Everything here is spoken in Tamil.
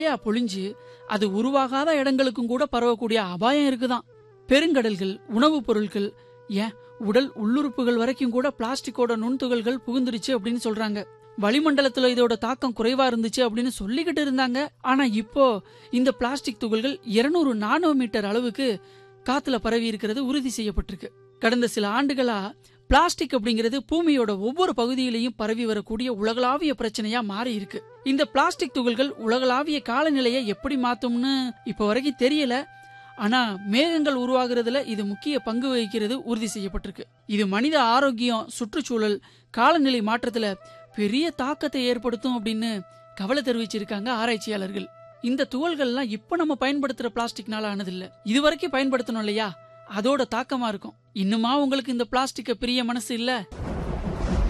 நிறையா பொழிஞ்சு அது உருவாகாத இடங்களுக்கும் கூட பரவக்கூடிய அபாயம் இருக்குதாம் பெருங்கடல்கள் உணவுப் பொருட்கள் ஏன் உடல் உள்ளுறுப்புகள் வரைக்கும் கூட பிளாஸ்டிக்கோட நுண்துகள்கள் புகுந்துருச்சு அப்படின்னு சொல்றாங்க வளிமண்டலத்துல இதோட தாக்கம் குறைவா இருந்துச்சு அப்படின்னு சொல்லிக்கிட்டு இருந்தாங்க ஆனா இப்போ இந்த பிளாஸ்டிக் துகள்கள் 200 நானோ மீட்டர் அளவுக்கு காத்துல பரவி இருக்கிறது உறுதி செய்யப்பட்டிருக்கு கடந்த சில ஆண்டுகளா பிளாஸ்டிக் அப்படிங்கிறது பூமியோட ஒவ்வொரு பகுதியிலையும் பரவி வரக்கூடிய உலகளாவிய பிரச்சனையா மாறி இருக்கு இந்த பிளாஸ்டிக் துகள்கள் உலகளாவிய காலநிலையை எப்படி மாத்தும்னு இப்ப வரைக்கும் தெரியல ஆனா மேகங்கள் உருவாகிறதுல இது முக்கிய பங்கு வகிக்கிறது உறுதி செய்யப்பட்டிருக்கு இது மனித ஆரோக்கியம் சுற்றுச்சூழல் காலநிலை மாற்றத்துல பெரிய தாக்கத்தை ஏற்படுத்தும் அப்படின்னு கவலை தெரிவிச்சிருக்காங்க ஆராய்ச்சியாளர்கள் இந்த துகள்கள்லாம் இப்ப நம்ம பயன்படுத்துற பிளாஸ்டிக்னால ஆனதில்ல இதுவரைக்கும் பயன்படுத்தணும் இல்லையா அதோட தாக்கமா இருக்கும் இன்னுமா உங்களுக்கு இந்த பிளாஸ்டிக்க பிரிய மனசு இல்ல